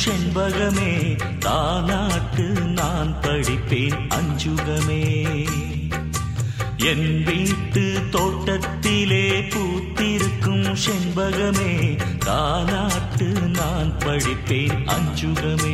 செண்பகமே தாலாட்டு நான் படிப்பேன் அஞ்சுகமே என் வீட்டு தோட்டத்திலே பூத்திருக்கும் செண்பகமே தாலாட்டு நான் படிப்பேன் அஞ்சுகமே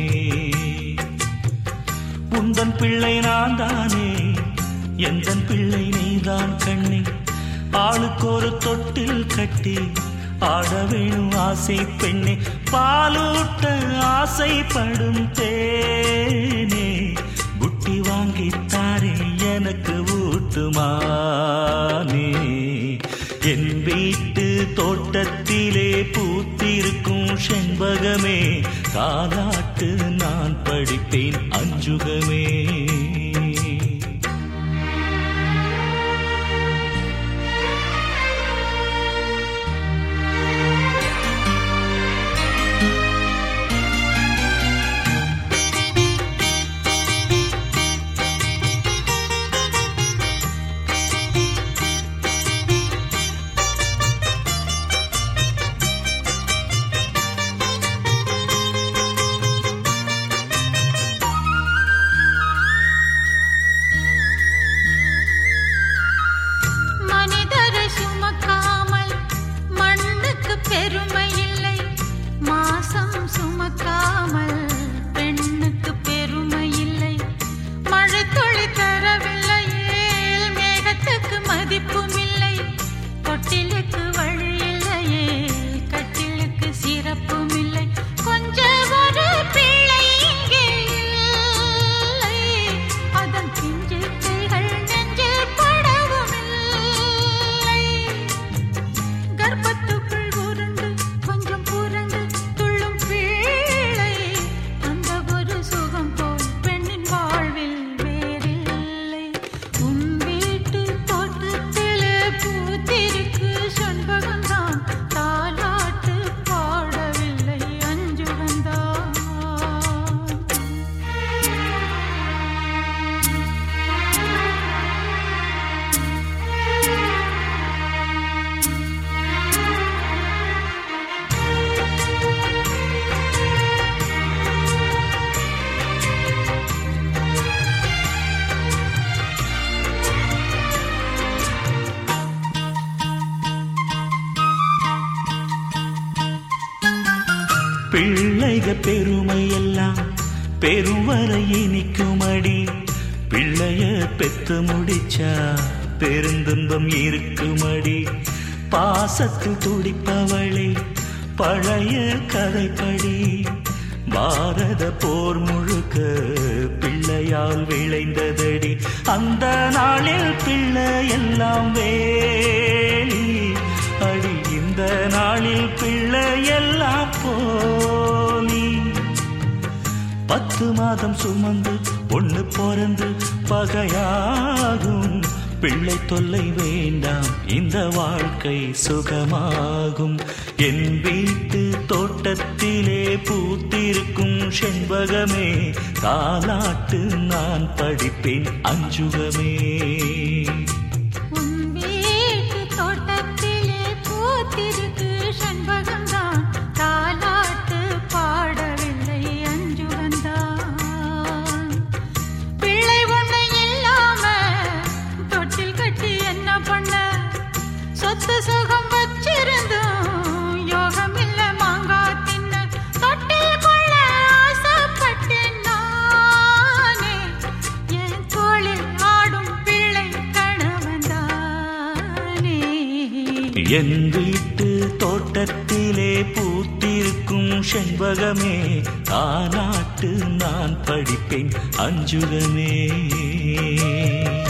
உந்தன் பிள்ளை நான் தானே எந்தன் பிள்ளை நீதான் கண்ணே ஆளுக்கு ஒரு தொட்டில் கட்டி ஆட வேணும் ஆசை பெண்ணே பாலூட்ட ஆசைப்படும் தேனே புட்டி வாங்கித்தாரே எனக்கு ஊட்டுமானே என் வீட்டு தோட்டத்திலே பூத்திருக்கும் செண்பகமே காலாட்டு நான் படிப்பேன் அஞ்சுகமே மனிதரை சுமக்காமல் மண்ணுக்கு பெருமை இல்லை மாசம் சுமக்காமல் பெண்ணுக்கு பெருமை இல்லை மழை துளி தரவில்லையே மேகத்துக்கு மதிப்பும் இல்லை தொட்டிலுக்கு வழி இல்லையே கட்டிலுக்கு சிறப்பும் இல்லை கொஞ்சம் ஒரு பிள்ளை இங்கே இல்லை அதன் பிஞ்சு கைகள் நெஞ்சில் படவும் இல்லை கர்ப்பத்துக்குள் உருண்டு கொஞ்சம் புரண்டு துள்ளும் பிள்ளை அந்த ஒரு சுகம் போல் பெண்ணின் வாழ்வில் வேறில்லை உன் வீட்டு தோட்டத்திலே பூத்திருக்கு சொன்பகம்தான் தாலாட்டு பாடவில்லை அஞ்சுகந்தான் பிள்ளைக பெருமை எல்லாம் பெருவரை இனிக்குமடி பிள்ளைய பெத்து முடிச்சா பெருந்துன்பம் இருக்குமடி பாசத்தில் துடிப்பவளே பழைய கதைப்படி பாரத போர் முழுக்க பிள்ளையால் விளைந்ததடி அந்த நாளில் பிள்ளை எல்லாம் வேலி அடி இந்த நாளில் பிள்ளை எல்லாம் போலி பத்து மாதம் சுமந்து பொண்ணு பிறந்து பகையாகும் பிள்ளை தொல்லை வேண்டாம் இந்த வாழ்க்கை சுகமாகும் என் வீட்டு தோட்டத்திலே பூத்திருக்கும் செண்பகமே தாலாட்டு நான் படிப்பேன் அஞ்சுகமே உன் வீட்டு தோட்டத்திலே பூத்திருக்கு செண்பகம்தான் தாலாட்டு பாடவில்லை அஞ்சுகந்தான் பிள்ளை ஒண்ணு இல்லாம தொட்டில் கட்டி என்ன பண்ண சொத்து சுகம் வச்சிருந்தும் யோகம் இல்ல மாங்கா தின்ன தொட்டில் கொள்ள ஆசைப்பட்டேன் நானே என் தோளில் ஆடும் பிள்ளை கணவன்தானே என் வீட்டு தோட்டத்திலே பூத்திருக்கும் செண்பகமே தானாட்டு நான் படிப்பேன் அஞ்சுகமே